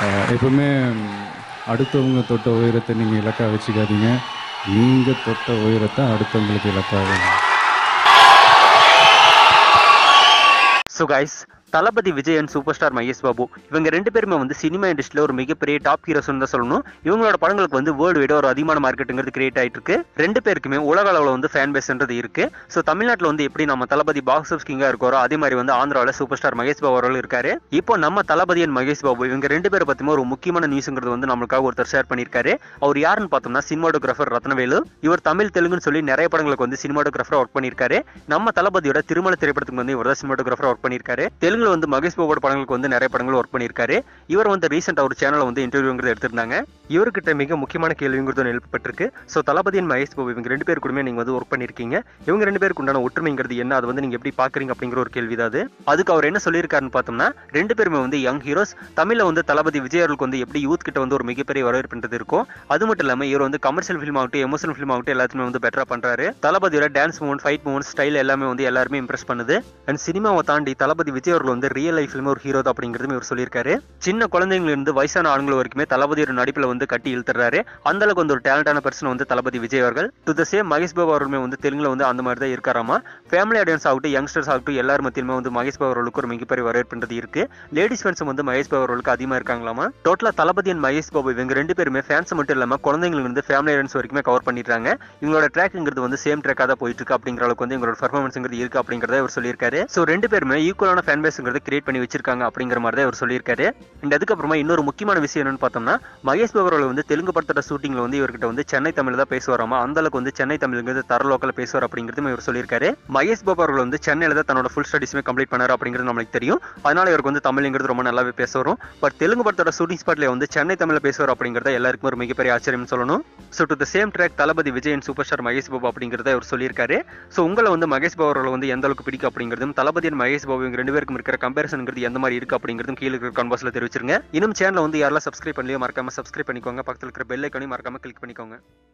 அஹ், எப்பவுமே ம், அடுத்தவங்க தொட்ட உயரத்தை நீங்கள் இலக்கா வச்சுக்காதீங்க நீங்கள் தொட்ட உயரத்தை அடுத்தவங்களுக்கு இலக்காக so guys Thalapathy Vijay and super star Mahesh Babu இவங்க ரெண்டு பேருமே வந்து சினிமா இண்டஸ்ட்ரியில் ஒரு மிகப்பெரிய டாப் ஹீரோஸ்னு தான் சொல்லணும் இவங்களோட படங்களுக்கு வந்து வேர்ல்டு வைட ஒரு அதிகமான மார்க்கெட்டுங்கிறது கிரியேட் ஆயிட்டு இருக்கு ரெண்டு பேருக்குமே உலக அளவில் வந்து ஃபேன் பேஸ்ன்றது இருக்கு ஸோ தமிழ்நாட்டில் வந்து எப்படி நம்ம தளபதி பாக்ஸ் ஆஃப் கிங்காக இருக்காரோ அதே மாதிரி வந்து ஆந்திராவில் சூப்பர் ஸ்டார் மகேஷ் பாபு அவர்கள் இருக்காரு இப்போ நம்ம தளபதி அண்ட் மகேஷ் பாபு இவங்க ரெண்டு பேரை பற்றியுமே ஒரு முக்கியமான நியூஸுங்கிறது வந்து நம்மளுக்காக ஒருத்தர் ஷேர் பண்ணியிருக்காரு அவர் யாருன்னு பார்த்தோம்னா சினிமாட்டோகிராஃபர் ரத்னவேலு இவர் தமிழ் தெலுங்குன்னு சொல்லி நிறைய படங்களுக்கு வந்து சினிமாட்டோகிராஃபர் ஒர்க் பண்ணியிருக்காரு நம்ம தளபதியோட திருமண திரைப்படத்துக்கு வந்து இவர் தான் சினிமாட்டோகிராஃபர் ஒர்க் பண்ணியிருக்காரு தெலுங்குல வந்து மகேஷ் பாபோட படங்களுக்கு வந்து நிறைய படங்கள் ஒர்க் பண்ணியிருக்காரு இவர் வந்து ரீசெண்டாக ஒரு சேனல்ல வந்து இன்டர்வியூங்கிறது எடுத்திருந்தாங்க இவர்கிட்ட மிக முக்கியமான கேள்விங்கிறது ஒன்று எழுப்பப்பட்டிருக்கு ஸோ தளபதி and மகேஷ் பாபு இவங்க ரெண்டு பேர் கூடமே நீங்க வந்து ஒர்க் பண்ணியிருக்கீங்க இவங்க ரெண்டு பேருக்கு உண்டான ஒற்றுமைங்கிறது என்ன அது வந்து நீங்க எப்படி பாக்குறீங்க அப்படிங்கிற ஒரு கேள்வி தான் அது அதுக்கு அவர் என்ன சொல்லியிருக்காருன்னு பார்த்தோம்னா ரெண்டு பேருமே வந்து யங் ஹீரோஸ் தமிழ்ல வந்து தளபதி விஜய் அவர்களுக்கு வந்து எப்படி யூத் கிட்ட வந்து ஒரு மிகப்பெரிய வரவேற்புன்றது இருக்கும் அது மட்டும் இல்லாம இவர் வந்து கமர்ஷியல் ஃபிலிம் ஆகட்டும் எமோஷனல் ஃபிலிம் ஆகட்டும் எல்லாத்துமே வந்து பெட்டரா பண்றாரு தளபதியோட dance movement fight movement style எல்லாமே வந்து எல்லாருமே இம்ப்ரெஸ் பண்ணுது அண்ட் சினிமாவை தாண்டி தளபதி விஜய் அவர்கள் வந்து ரியல் லைஃப்லயுமே ஒரு ஹீரோ தான் அப்படிங்கிறதுமே இவர் சொல்லியிருக்காரு சின்ன குழந்தைங்கள இருந்து வயசான ஆண்கள் வரைக்குமே தளபதியோட நடிப்புல வந்து கட்டி இழுத்துறாரு அந்த அளவுக்கு வந்து ஒரு டேலண்டான பர்சன் வந்து தளபதி விஜய் அவர்கள் to the same Mahesh Babu அவர்களுமே வந்து தெலுங்குல வந்து அந்த மாதிரி தான் இருக்காராமா ஃபேமிலி ஆடியன்ஸ் ஆகட்டும் யங்ஸ்டர்ஸ் ஆகட்டும் எல்லார் மத்தியிலுமே வந்து மகேஷ் பாபு அவர்களுக்கு ஒரு மிகப்பெரிய வரவேற்புன்றது இருக்கு லேடிஸ் ஃபேன்ஸும் வந்து மகேஷ் பாபு அவர்களுக்கு அதிகமா இருக்காங்களாமா டோட்டலா தளபதி அண்ட் மகேஷ் பாபு இவங்க ரெண்டு பேருமே ஃபேன்ஸ் மட்டும் இல்லாம குழந்தைங்களுக்கு இருந்து ஃபேமிலி ஆடியன்ஸ் வரைக்குமே கவர் பண்ணிடுறாங்க இவங்களோட ட்ராக்ங்கிறது வந்து சேம் ட்ராக்காக தான் போயிட்டு இருக்கு அப்படிங்கிற அளவுக்கு வந்து இவங்களோட பர்ஃபார்மன்ஸ்ங்கிறது இருக்கு அப்படிங்கிறத இவர் சொல்லியிருக்காரு ஸோ ரெண்டு பேருமே ஈக்குவலான ஃபேன் பேஸ்ங்கிறது கிரியேட் பண்ணி வச்சிருக்காங்க அப்படிங்கிற மாதிரி தான் இவர் சொல்லியிருக்காரு அண்ட் அதுக்கப்புறமா இன்னொரு முக்கியமான விஷயம் என்னன்னு பார்த்தோம்னா மகேஷ் பாபு அவர்கள் வந்து தெலுங்கு படத்தோட ஷூட்டிங்ல வந்து இவர்கிட்ட வந்து சென்னை தமிழ் தான் பேசுவாராமா அந்த அளவுக்கு வந்து சென்னை தமிழ்ங்கிறது தர லோக்கல்ல பேசுவார் அப்படிங்கிறதும் இவர் சொல்லியிருக்காரு மகேஷ் பாபு அவர்கள் வந்து சென்னையில தான் தன்னோட ஃபுல் ஸ்டடிஸுமே கம்ப்ளீட் பண்ணாரு அப்படிங்கிறது நம்மளுக்கு தெரியும் அதனால இவருக்கு வந்து தமிழ்ங்கிறது ரொம்ப நல்லாவே பேச வரும் பட் தெலுங்கு படத்தோட ஷூட்டிங் ஸ்பாட்ல வந்து சென்னை தமிழ்ல பேசுவார் அப்படிங்கிறத எல்லாருக்கும் ஒரு மிகப்பெரிய ஆச்சரியம் சொல்லணும் so to the same track Thalapathy Vijay and super star Mahesh Babu அப்படிங்கிறத இவர் சொல்லியிருக்காரு ஸோ உங்களை வந்து மகேஷ் பாபு அவர்களை வந்து எந்த அளவுக்கு பிடிக்கும் அப்படிங்கிறதும் தளபதி and மகேஷ் பாபு இவங்க ரெண்டு பேருக்கும் இருக்கிற கம்பேரிசன்ங்கிறது எந்த மாதிரி இருக்கு அப்படிங்கிறதும் கீழே இருக்கிற கான்பாஸ்ல தெரிவிச்சிருங்க இன்னும் சேனலை வந்து யாரெல்லாம் சப்ஸ்கிரைப் பண்ணலையோ மறக்காம சப்ஸ்கிரைப் பண்ணிக்கோங்க பக்கத்தில் இருக்கிற பெல் ஐக்கனையும் மறக்காம கிளிக் பண்ணிக்கோங்க